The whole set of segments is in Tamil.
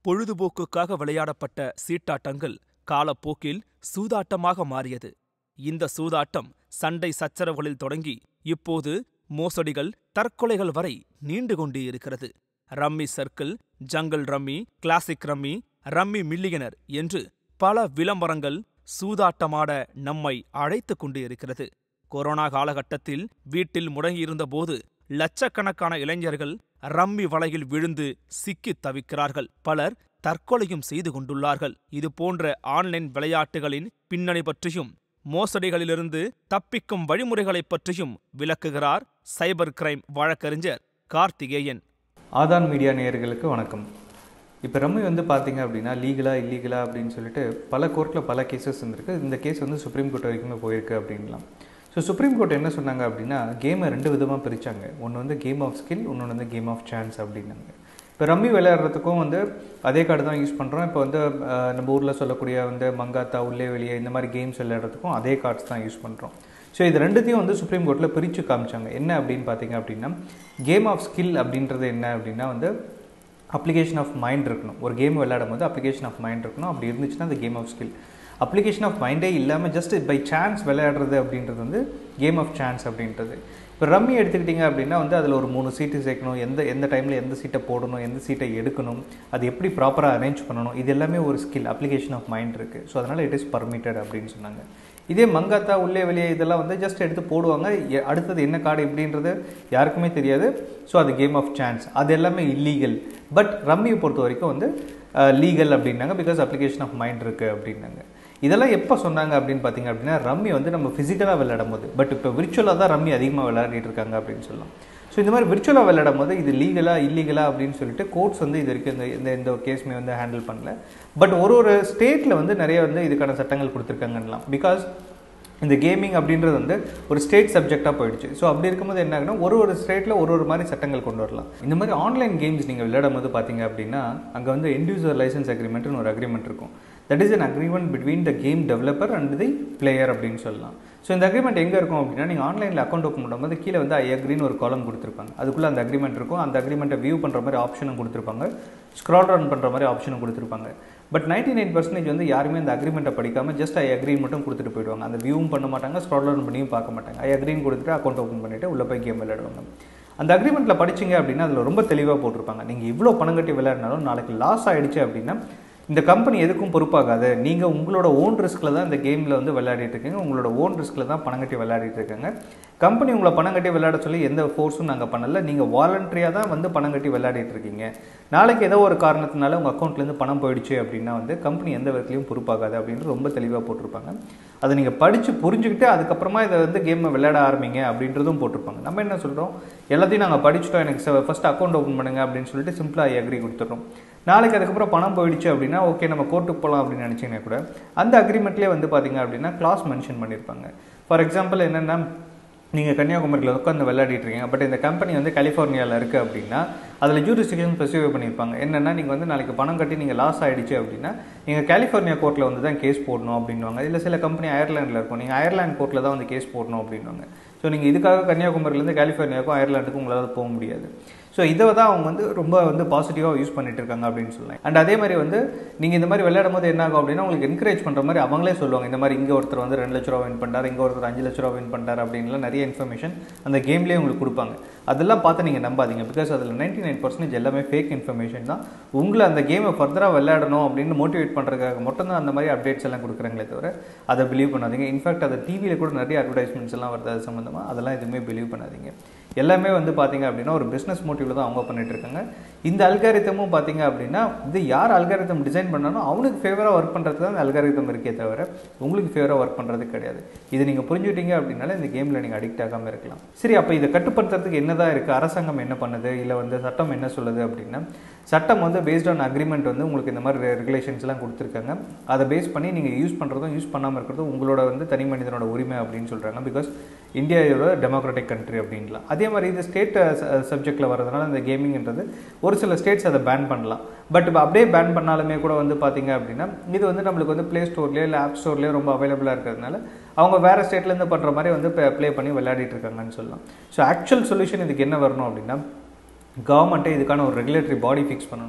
பொழுதுபோக்குக்காக விளையாடப்பட்ட சீட்டாட்டங்கள் காலப்போக்கில் சூதாட்டமாக மாறியது இந்த சூதாட்டம் சண்டை சச்சரவுகளில் தொடங்கி இப்போது மோசடிகள் தற்கொலைகள் வரை நீண்டு கொண்டே இருக்கிறது Rummy Circle Jungle Rummy Classic Rummy Rummy Millionaire என்று பல விளம்பரங்கள் சூதாட்டமாட நம்மை அழைத்துக் கொண்டு இருக்கிறது கொரோனா காலகட்டத்தில் வீட்டில் முடங்கியிருந்தபோது லட்சக்கணக்கான இளைஞர்கள் ரம்மி வலையில் விழுந்து சிக்கித் தவிக்கிறார்கள் பலர் தற்கொலையும் செய்து கொண்டுள்ளார்கள் இது போன்ற ஆன்லைன் விளையாட்டுகளின் பின்னணி பற்றியும் மோசடிகளிலிருந்து தப்பிக்கும் வழிமுறைகளைப் பற்றியும் விளக்குகிறார் சைபர் கிரைம் வழக்கறிஞர் கார்த்திகேயன் ஆதான் மீடியா நேயர்களுக்கு வணக்கம் இப்போ ரம்மி வந்து பார்த்தீங்க அப்படின்னா லீகலா இல்லீகலா அப்படின்னு சொல்லிட்டு பல கோர்ட்டில் பல கேசஸ் இருந்திருக்கு இந்த கேஸ் வந்து சுப்ரீம் கோர்ட் வரைக்குமே போயிருக்கு அப்படின்லாம் ஸோ சுப்ரீம் கோர்ட் என்ன சொன்னாங்க அப்படின்னா கேமை ரெண்டு விதமாக பிரித்தாங்க ஒன்று வந்து கேம் ஆஃப் ஸ்கில் இன்னொன்று வந்து கேம் ஆஃப் சான்ஸ் அப்படின்னாங்க இப்போ ரம்மி விளையாடுறதுக்கும் வந்து அதே கார்டு தான் யூஸ் பண்ணுறோம் இப்போ வந்து அஹ், நம்ம ஊரில் சொல்லக்கூடிய வந்து மங்காத்தா உள்ளே வெளியே இந்த மாதிரி கேம்ஸ் விளையாடுறதுக்கும் அதே கார்ட்ஸ் தான் யூஸ் பண்ணுறோம் ஸோ இது ரெண்டுத்தையும் வந்து சுப்ரீம் கோர்ட்டில் பிரித்து காமிச்சாங்க என்ன அப்படின்னு பார்த்தீங்க அப்படின்னா கேம் ஆஃப் ஸ்கில் அப்படின்றது என்ன அப்படின்னா வந்து அப்ளிகேஷன் ஆஃப் மைண்ட் இருக்கணும் ஒரு கேம் விளையாடும் போது அப்ளிகேஷன் ஆஃப் மைண்ட் இருக்கணும் அப்படி இருந்துச்சுன்னா அந்த game of skill application of மைண்டே இல்லாமல் ஜஸ்ட் பை சான்ஸ் விளையாடுறது அப்படின்றது வந்து கேம் ஆஃப் சான்ஸ் அப்படின்றது இப்போ ரம்மி எடுத்துக்கிட்டிங்க அப்படின்னா வந்து அதில் ஒரு மூணு சீட்டு சேர்க்கணும் எந்த எந்த டைமில் எந்த சீட்டை போடணும் எந்த சீட்டை எடுக்கணும் அது எப்படி ப்ராப்பராக அரேஞ்ச் பண்ணணும் இது எல்லாமே ஒரு ஸ்கில் அப்ளிகேஷன் ஆஃப் மைண்ட் இருக்குது ஸோ அதனால் இட் இஸ் பர்மிட்டட் அப்படின்னு சொன்னாங்க இதே மங்காத்தா உள்ளே வெளியே இதெல்லாம் வந்து ஜஸ்ட் எடுத்து போடுவாங்க எ- அடுத்தது என்ன கார்டு எப்படின்றது யாருக்குமே தெரியாது ஸோ அது கேம் ஆஃப் சான்ஸ் அது எல்லாமே இல்லீகல் பட் ரம்மியை பொறுத்த வரைக்கும் வந்து லீகல் அப்படின்னாங்க பிகாஸ் அப்ளிகேஷன் ஆஃப் மைண்ட் இருக்குது அப்படின்னாங்க இதெல்லாம் எப்போ சொன்னாங்க அப்படின்னு பார்த்தீங்க அப்படின்னா ரம்மி வந்து நம்ம ஃபிசிக்கலாக விளையாடும் போது பட் இப்போ விர்ச்சுவலாக தான் ரம்மி அதிகமாக விளையாடிட்டு இருக்காங்க அப்படின்னு சொல்லலாம் ஸோ இந்த மாதிரி விர்ச்சுவலாக விளையாடும் போது இது லீகலா இல்லீகலா அப்படின்னு சொல்லிட்டு கோர்ட்ஸ் வந்து இது வரைக்கும் இந்த இந்த எந்த கேஸுமே வந்து ஹேண்டில் பண்ணல பட் ஒரு ஒரு ஸ்டேட்டில் வந்து நிறைய வந்து இதுக்கான சட்டங்கள் கொடுத்துருக்காங்கலாம் பிகாஸ் இந்த கேமிங் அப்படின்றது வந்து ஒரு ஸ்டேட் சப்ஜெக்டாக போயிடுச்சு ஸோ அப்படி இருக்கும்போது என்ன ஆகுனா ஒரு ஒரு ஸ்டேட்டில் ஒரு ஒரு மாதிரி சட்டங்கள் கொண்டு வரலாம் இந்த மாதிரி ஆன்லைன் கேம்ஸ் நீங்கள் விளையாடும் போது பார்த்தீங்க அப்படின்னா அங்கே வந்து இண்டிவிஜுவல் லைசன்ஸ் அக்ரிமெண்ட்னு ஒரு அக்ரிமெண்ட் இருக்கும் that is an agreement between the game developer and the player அப்படின்னு சொல்லலாம் ஸோ இந்த அக்ரிமெண்ட் எங்கே இருக்கும் அப்படின்னா நீங்கள் ஆன்லைனில் அக்கௌண்ட் ஓப்பன் பண்ணும்போது கீழே வந்து ஐ அக்ரின்னு ஒரு காலம் கொடுத்துருப்பாங்க அதுக்குள்ளே அந்த அக்ரிமெண்ட் இருக்கும் அந்த அக்ரிமெண்ட்டை வியூ பண்ணுற மாதிரி ஆப்ஷனும் கொடுத்துருப்பாங்க ஸ்க்ரால் ரன் பண்ணுற மாதிரி ஆப்ஷனும் கொடுத்துருப்பாங்க பட் நைன்டி நைன் பர்சன்டேஜ் வந்து யாருமே அந்த அக்ரிமெண்ட்டை படிக்காமல் ஜஸ்ட் ஐ அக்ரின் மட்டும் கொடுத்துட்டு போயிடுவாங்க அந்த வியூவும் பண்ண மாட்டாங்க ஸ்க்ரால் ரன் பண்ணியும் பார்க்க மாட்டாங்க ஐ அக்ரின் கொடுத்துட்டு அக்கௌண்ட் ஓப்பன் பண்ணிவிட்டு உள்ளே போய் கேம் விளையாடுவாங்க அந்த அக்ரிமெண்ட்டில் படிச்சீங்க அப்படின்னா அதில் ரொம்ப தெளிவாக போட்டிருப்பாங்க நீங்கள் இவ்வளோ பணம் கட்டி விளையாடினாலும் நாளைக்கு லாஸ் ஆயிடுச்சு அப்படின்னா இந்த கம்பெனி எதுக்கும் பொறுப்பாகாது நீங்கள் உங்களோட ஓன் ரிஸ்கில் தான் இந்த கேமில் வந்து விளையாடிட்டு இருக்கீங்க உங்களோட ஓன் ரிஸ்கில் தான் பணம் கட்டி விளையாடிட்டு இருக்காங்க கம்பெனி உங்களை பணம் கட்டி விளையாட சொல்லி எந்த ஃபோர்ஸும் நாங்கள் பண்ணல நீங்கள் வாலண்டரியாக தான் வந்து பணம் கட்டி விளையாடிட்டு இருக்கீங்க நாளைக்கு ஏதோ ஒரு காரணத்தினால உங்கள் அக்கௌண்ட்லேருந்து பணம் போயிடுச்சு அப்படின்னா வந்து கம்பெனி எந்த விதத்துலையும் பொறுப்பாகாது அப்படின்னு ரொம்ப தெளிவாக போட்டிருப்பாங்க அதை நீங்கள் படித்து புரிஞ்சுக்கிட்டு அதுக்கப்புறமா இதை வந்து கேமை விளையாட ஆரம்பிங்க அப்படின்றதும் போட்டிருப்பாங்க நம்ம என்ன சொல்கிறோம் எல்லாத்தையும் நாங்கள் படிச்சுட்டோம் எனக்கு ஃபஸ்ட் அக்கௌண்ட் ஓப்பன் பண்ணுங்க அப்படின்னு சொல்லிட்டு சிம்பிளாக அக்ரி கொடுத்துட்றோம் நாளைக்கு அதுக்கப்புறம் பணம் போயிடுச்சு அப்படின்னா ஓகே நம்ம கோர்ட்டுக்கு போகலாம் அப்படின்னு நினச்சிங்கன்னா கூட அந்த அக்ரிமெண்ட்லேயே வந்து பார்த்தீங்க அப்படின்னா கிளாஸ் மென்ஷன் பண்ணியிருப்பாங்க ஃபார் எக்ஸாம்பிள் என்னென்னா நீங்கள் கன்னியாகுமரியில் உட்காந்து விளையாடிட்டு இருக்கீங்க பட் இந்த கம்பெனி வந்து கலிஃபோர்னியாவில் இருக்குது அப்படின்னா அதில் ஜூரிஸ்டிக்ஷன் ஸ்பெசிஃபை பண்ணியிருப்பாங்க என்னென்னா நீங்கள் வந்து நாளைக்கு பணம் கட்டி நீங்கள் லாஸ் ஆயிடுச்சு அப்படின்னா நீங்கள் கலிஃபோர்னியா கோர்ட்டில் வந்து தான் கேஸ் போடணும் அப்படின்வாங்க இல்லை சில கம்பெனி அயர்லாண்டில் இருக்கும் நீங்கள் அயர்லாந்து கோர்ட்டில் தான் வந்து கேஸ் போடணும் அப்படின்வாங்க ஸோ நீங்கள் இதுக்காக கன்னியாகுமரியிலேருந்து கலிஃபோர்னியாவுக்கும் அயர்லாண்டுக்கும் உங்களால் போக முடியாது ஸோ இதை தான் அவங்க வந்து ரொம்ப வந்து பாசிட்டிவாக யூஸ் பண்ணிட்டு இருக்காங்க அப்படின்னு சொல்லலாம் அண்ட் அதே மாதிரி வந்து நீங்கள் இந்த மாதிரி விளையாடும் போது என்ன ஆகும் அப்படின்னா உங்களுக்கு என்கரேஜ் பண்ணுற மாதிரி அவங்களே சொல்லுவாங்க இந்த மாதிரி இங்கே ஒருத்தர் வந்து ரெண்டு லட்ச ரூபா வின் பண்ணார் இங்கே ஒருத்தர் அஞ்சு லட்ச ரூபா வின் பண்ணார் அப்படின்லாம் நிறைய இன்ஃபர்மேஷன் அந்த கேம்லேயே உங்களுக்கு கொடுப்பாங்க அதெல்லாம் பார்த்து நீங்கள் நம்பாதீங்க பிகாஸ் அதில் நைன்டி நைன் பர்சன்டேஜ் எல்லாமே ஃபேக் இன்ஃபர்மேஷன் தான் உங்களை அந்த கேமை ஃபர்தராக விளையாடணும் அப்படின்னு மோட்டிவேட் பண்ணுறதுக்காக மட்டும்தான் அந்த மாதிரி அப்டேட்ஸ் எல்லாம் கொடுக்குறாங்களே தவிர அதை பிலீவ் பண்ணாதீங்க இன்ஃபேக்ட் அதை டிவியில் கூட நிறைய அட்வர்டைஸ்மெண்ட்ஸ் எல்லாம் வருது அது சம்மந்தமாக அதெல்லாம் எதுவுமே பிலீவ் பண்ணாதீங்க எல்லாமே வந்து பார்த்தீங்க அப்படின்னா ஒரு பிஸ்னஸ் மோட்டிவில் தான் அவங்க பண்ணிட்டு இருக்காங்க இந்த அல்காரிதமும் பார்த்தீங்க அப்படின்னா இது யார் அல்காரிதம் டிசைன் பண்ணாலும் அவனுக்கு ஃபேவராக ஒர்க் பண்ணுறது தான் அந்த அல்காரிதம் இருக்கே தவிர உங்களுக்கு ஃபேவராக ஒர்க் பண்ணுறது கிடையாது இது நீங்கள் புரிஞ்சுட்டீங்க அப்படின்னால இந்த கேமில் நீங்கள் அடிக்ட் ஆகாமல் இருக்கலாம் சரி அப்போ இதை கட்டுப்படுத்துறதுக்கு என்னதான் இருக்குது அரசாங்கம் என்ன பண்ணுது இல்லை வந்து சட்டம் என்ன சொல்லுது அப்படின்னா சட்டம் வந்து பேஸ்ட் ஆன் அக்ரிமெண்ட் வந்து உங்களுக்கு இந்த மாதிரி ரெகுலேஷன்ஸ்லாம் கொடுத்துருக்காங்க அதை பேஸ் பண்ணி நீங்கள் யூஸ் பண்ணுறதும் யூஸ் பண்ணாமல் இருக்கிறதும் உங்களோட வந்து தனி மனிதனோட உரிமை அப்படின்னு சொல்கிறாங்க பிகாஸ் இந்தியாவோட டெமோக்ராட்டிக் கண்ட்ரி அப்படின்லாம் அதே மாதிரி இது ஸ்டேட் சப்ஜெக்டில் வரதுனால இந்த கேமிங்ன்றது ஒரு சில ஸ்டேட்ஸ் அதை பேன் பண்ணலாம் பட் இப்போ அப்படியே பேன் பண்ணாலுமே கூட வந்து பார்த்தீங்க அப்படின்னா இது வந்து நம்மளுக்கு வந்து ப்ளே ஸ்டோர்லேயோ இல்லை ஆப் ஸ்டோர்லேயோ ரொம்ப அவைலபிளாக இருக்கிறதுனால அவங்க வேறு ஸ்டேட்லேருந்து பண்ணுற மாதிரி வந்து ப்ளே பண்ணி விளையாடிட்டு இருக்காங்கன்னு சொல்லலாம் ஸோ ஆக்சுவல் சொல்யூஷன் இதுக்கு என்ன வரணும் அப்படின்னா கவர்மெண்ட்டே இதுக்கான ஒரு ரெகுலேட்டரி பாடி ஃபிக்ஸ் பண்ணணும்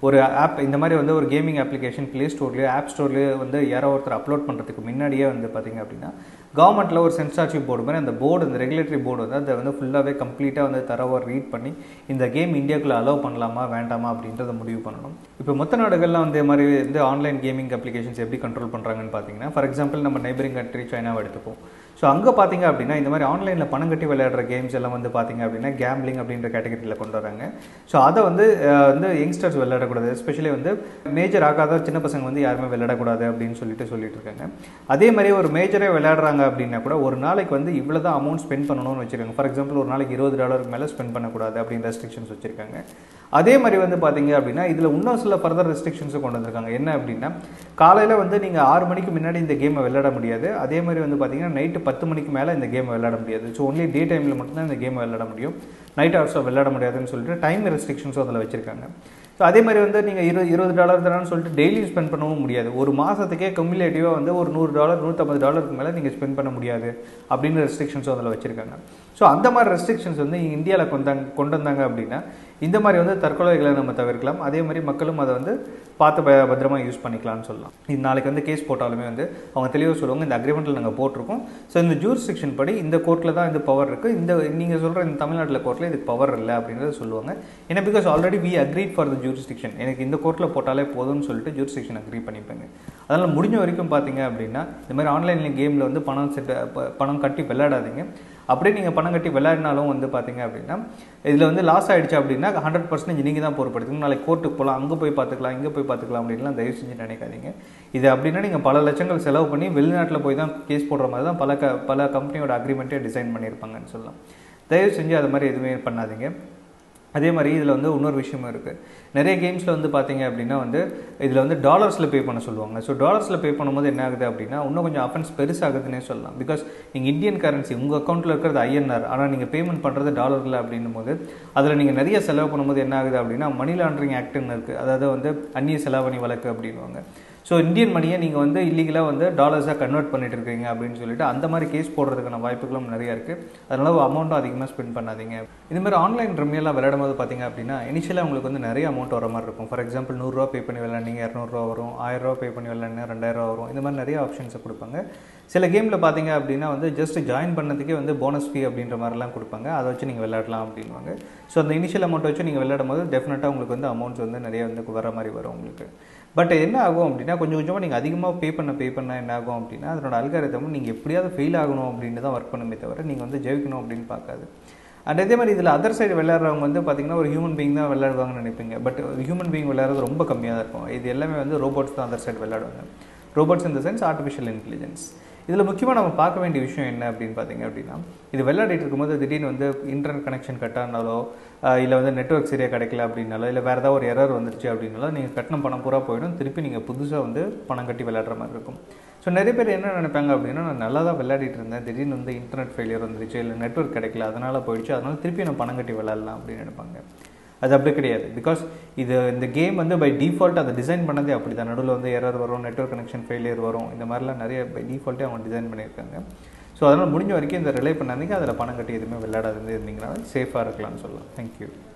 ஒரு ஆப் இந்த மாதிரி வந்து ஒரு கேமிங் அப்ளிகேஷன் ப்ளே ஸ்டோர்லேயோ ஆப் ஸ்டோர்லேயோ வந்து யாரோ ஒருத்தர் அப்லோட் பண்ணுறதுக்கு முன்னாடியே வந்து பார்த்தீங்க அப்படின்னா கவர்மெண்ட்டில் ஒரு சென்சார்ஷிப் போர்டு மாதிரி அந்த போர்டு அந்த ரெகுலேட்டரி போர்டு வந்து அதை வந்து ஃபுல்லாகவே கம்ப்ளீட்டாக வந்து தரவாக ரீட் பண்ணி இந்த கேம் இந்தியாவுக்குள்ளே அலோவ் பண்ணலாமா வேண்டாமா அப்படின்றத முடிவு பண்ணணும் இப்போ மொத்த நாடுகள்லாம் வந்து இது மாதிரி வந்து ஆன்லைன் கேமிங் அப்ளிகேஷன்ஸ் எப்படி கண்ட்ரோல் பண்ணுறாங்கன்னு பார்த்தீங்கன்னா ஃபார் எக்ஸாம்பிள் நம்ம நெய்பரிங் கண்ட்ரி சைனாவை எடுத்துப்போம் ஸோ அங்கே பார்த்தீங்க அப்படின்னா இந்த மாதிரி ஆன்லைனில் பணம் கட்டி விளையாடுற கேம்ஸ் எல்லாம் வந்து பார்த்தீங்க அப்படின்னா கேம்லிங் அப்படின்ற கேட்டகரியில் கொண்டு வராங்க ஸோ அதை வந்து அஹ், வந்து யங்ஸ்டர்ஸ் விளையாடக்கூடாது எஸ்பெஷலி வந்து மேஜர் ஆகாத சின்ன பசங்க வந்து யாருமே விளையாடக்கூடாது அப்படின்னு சொல்லிட்டு சொல்லிட்டு இருக்காங்க அதே மாதிரி ஒரு மேஜரே விளையாடுறாங்க அப்படின்னா கூட ஒரு நாளைக்கு வந்து இவ்வளோ தான் அமௌண்ட் ஸ்பெண்ட் பண்ணணும்னு வச்சிருக்காங்க ஃபார் எக்ஸாம்பிள் ஒரு நாளைக்கு இருபது டாலருக்கு மேலே ஸ்பெண்ட் பண்ணக்கூடாது அப்படின்னு ரெஸ்ட்ரிக்ஷன்ஸ் வச்சிருக்காங்க அதே மாதிரி வந்து பார்த்தீங்க அப்படின்னா இதில் இன்னும் சில ஃபர்தர் ரெஸ்ட்ரிக்ஷன்ஸும் கொண்டு வந்திருக்காங்க என்ன அப்படின்னா காலையில் வந்து நீங்கள் ஆறு மணிக்கு முன்னாடி இந்த கேமை விளையாட முடியாது அதே மாதிரி வந்து பார்த்தீங்கன்னா நைட்டு பத்து மணிக்கு மேலே இந்த கேமை விளையாட முடியாது ஸோ ஒன்லி டே டைமில் மட்டும்தான் இந்த கேமை விளையாட முடியும் நைட் ஹவர்ஸில் விளையாட முடியாதுன்னு சொல்லிட்டு டைம் ரெஸ்ட்ரிக்ஷன்ஸும் அதில் வச்சிருக்காங்க ஸோ அதே மாதிரி வந்து நீங்கள் இரு இருபது டாலர் தானு சொல்லிட்டு டெய்லி ஸ்பெண்ட் பண்ணவும் முடியாது ஒரு மாதத்துக்கே கம்யூலேட்டிவாக வந்து ஒரு நூறு டாலர் நூற்றம்பது டாலருக்கு மேலே நீங்கள் ஸ்பெண்ட் பண்ண முடியாது அப்படின்னு ரெஸ்ட்ரிக்ஷன்ஸும் அதில் வச்சிருக்காங்க ஸோ அந்த மாதிரி ரெஸ்ட்ரிக்ஷன்ஸ் வந்து இந்தியாவில் கொண்டாங்க கொண்டு வந்தாங்க அப்படின்னா இந்த மாதிரி வந்து தற்கொலைகளை நம்ம தவிர்க்கலாம் அதே மாதிரி மக்களும் அதை வந்து பார்த்து ப- பத்திரமா யூஸ் பண்ணிக்கலாம்னு சொல்லலாம் இது நாளைக்கு வந்து கேஸ் போட்டாலுமே வந்து அவங்க தெளிவாக சொல்லுவாங்க இந்த அக்ரிமெண்ட்டில் நாங்கள் போட்டிருக்கோம் ஸோ இந்த ஜூரிஸ்டிக்ஷன் படி இந்த கோர்ட்டில் தான் இந்த பவர் இருக்குது இந்த நீங்கள் சொல்கிற இந்த தமிழ்நாட்டில் கோர்ட்டில் இதுக்கு பவர் இல்லை அப்படின்றத சொல்லுவாங்க ஏன்னா because already we agreed for the jurisdiction எனக்கு இந்த கோர்ட்டில் போட்டாலே போதும்னு சொல்லிட்டு ஜூரிஸ்டிக்ஷன் அக்ரி பண்ணிப்பாங்க அதனால் முடிஞ்ச வரைக்கும் பார்த்தீங்க அப்படின்னா இந்த மாதிரி ஆன்லைன் கேமில் வந்து பணம் செட் பணம் கட்டி விளையாடாதீங்க அப்படியே நீங்கள் பணம் கட்டி விளையாடினாலும் வந்து பார்த்தீங்க அப்படின்னா இதில் வந்து லாஸ் ஆயிடுச்சு அப்படின்னா ஹண்ட்ரட் பர்சன்டேஜ் நீங்கள் தான் பொறுப்படுத்தணும் நாளைக்கு கோர்ட்டுக்கு போகலாம் அங்கே போய் பார்த்துக்கலாம் இங்கே போய் பார்த்துக்கலாம் அப்படின்லாம் தயவு செஞ்சு நினைக்காதீங்க இது அப்படின்னா நீங்கள் பல லட்சங்கள் செலவு பண்ணி வெளிநாட்டில் போய் தான் கேஸ் போடுற மாதிரி தான் பல க பல கம்பெனியோட அக்ரிமெண்ட்டே டிசைன் பண்ணியிருப்பாங்கன்னு சொல்லலாம் தயவு செஞ்சு அது மாதிரி எதுவுமே பண்ணாதீங்க அதே மாதிரி இதில் வந்து இன்னொரு விஷயமும் இருக்குது நிறைய கேம்ஸில் வந்து பார்த்தீங்க அப்படின்னா வந்து இதில் வந்து டாலர்ஸில் பே பண்ண சொல்லுவாங்க ஸோ டாலர்ஸில் பே பண்ணும்போது என்ன ஆகுது அப்படின்னா இன்னும் கொஞ்சம் அஃபென்ஸ் பெருசாகுதுன்னே சொல்லலாம் பிகாஸ் நீங்கள் இந்தியன் கரன்சி உங்கள் அக்கௌண்ட்டில் இருக்கிறது ஐஎன்ஆர் ஆனால் நீங்கள் பேமெண்ட் பண்ணுறது டாலரில் அப்படின்னும் போது அதில் நீங்கள் நிறைய செலவு பண்ணும்போது என்ன ஆகுது அப்படின்னா மணி லாண்டரிங் ஆக்ட்னு இருக்குது அதாவது வந்து அந்நிய செலாவணி வழக்கு அப்படின்வாங்க ஸோ இந்தியன் மணியை நீங்கள் வந்து இல்லீகலாக வந்து டாலர்ஸாக கன்வெர்ட் பண்ணிட்டு இருக்கீங்க அப்படின்னு சொல்லிட்டு அந்த மாதிரி கேஸ் போடுறதுக்கான வாய்ப்புகளும் நிறைய இருக்குது அதனால அமௌண்ட்டும் அதிகமாக ஸ்பெண்ட் பண்ணாதீங்க இது மாதிரி ஆன்லைன் ரம்மியெல்லாம் விளையாடும் போது பார்த்தீங்க அப்படின்னா இனிஷியலாக உங்களுக்கு வந்து நிறைய அமௌண்ட் வர மாதிரி இருக்கும் ஃபார் எக்ஸாம்பிள் நூறுரூவா பே பண்ணி விளையாண்டிங்க இரநூறுவா வரும் ஆயிரரூவா பே பண்ணி விளையாடினா ரெண்டாயிரரூவா வரும் இந்த மாதிரி நிறைய ஆப்ஷன்ஸை கொடுப்பாங்க சில கேமில் பார்த்தீங்க அப்படின்னா வந்து ஜஸ்ட் ஜாயின் பண்ணதுக்கே வந்து போனஸ் ஃபீ அப்படின்ற மாதிரிலாம் கொடுப்பாங்க அதை வச்சு நீங்கள் விளையாடலாம் அப்படின்வாங்க ஸோ அந்த இனிஷியல் அமௌண்ட் வச்சு நீங்கள் விளையாடும் போது டெஃபினட்டாக உங்களுக்கு வந்து அமௌண்ட்ஸ் வந்து நிறைய வந்து வர மாதிரி வரும் உங்களுக்கு பட் என்ன ஆகும் அப்படின்னா கொஞ்சம் கொஞ்சமாக நீங்கள் அதிகமாக பே பண்ண பே பண்ண என்ன ஆகும் அப்படின்னா அதனோட அல்காரிதம் நீங்கள் எப்படியாவது ஃபெயில் ஆகணும் அப்படின்னு தான் ஒர்க் பண்ணுமே தவிர நீங்கள் வந்து ஜெயிக்கணும் அப்படின்னு பார்க்காது அண்ட் அதே மாதிரி இதில் அதர் சைடு விளையாடுறவங்க வந்து பார்த்தீங்கன்னா ஒரு ஹியூமன் பீயிங் தான் விளையாடுவாங்கன்னு நினைப்பீங்க பட் ஹியூமன் பீயிங் விளையாடுறது ரொம்ப கம்மியாக தான் இருக்கும் இது எல்லாமே வந்து ரோபோட்ஸ் தான் அதர் சைடு விளையாடுவாங்க ரோபோட்ஸ் இந்த சென்ஸ் ஆர்டிஃபிஷியல் இன்டெலிஜென்ஸ் இதில் முக்கியமாக நம்ம பார்க்க வேண்டிய விஷயம் என்ன அப்படின்னு பார்த்தீங்க அப்படின்னா இது விளையாடிட்டு இருக்கும்போது திடீர்னு வந்து இன்டர்நெட் கனெக்ஷன் கட் ஆனாலோ இல்லை வந்து நெட்ஒர்க் சரியாக கிடைக்கல அப்படின்னாலோ இல்லை வேறு ஏதாவது ஒரு எரர் வந்துருச்சு அப்படின்னாலோ நீங்கள் கட்டின பணம் பூரா போயிடும் திருப்பி நீங்கள் புதுசாக வந்து பணம் கட்டி விளையாடுற மாதிரி இருக்கும் ஸோ நிறைய பேர் என்ன நினைப்பாங்க அப்படின்னா நான் நல்லா தான் விளையாடிட்டு இருந்தேன் திடீர்னு வந்து இன்டர்நெட் ஃபெயிலியர் வந்துருச்சு இல்லை நெட்ஒர்க் கிடைக்கல அதனால் போயிடுச்சு அதனால திருப்பி நான் பணம் கட்டி விளையாடலாம் அப்படின்னு நினைப்பாங்க அது அப்படி கிடையாது பிகாஸ் இது இந்த கேம் வந்து பை டிஃபால்ட் அதை டிசைன் பண்ணதே அப்படி தான் நடுவில் வந்து எரர் வரும் நெட்ஒர்க் கனெக்ஷன் ஃபெயிலியர் வரும் இந்த மாதிரிலாம் நிறைய பை டிஃபால்ட்டே அவங்க டிசைன் பண்ணியிருக்காங்க ஸோ அதனால் முடிஞ்ச வரைக்கும் இந்த ரிலே பண்ணாதீங்க அதில் பணம் கட்டி எதுவுமே விளையாடாது இருந்தீங்கன்னா சேஃபாக இருக்கலாம்னு சொல்லலாம் தேங்க்யூ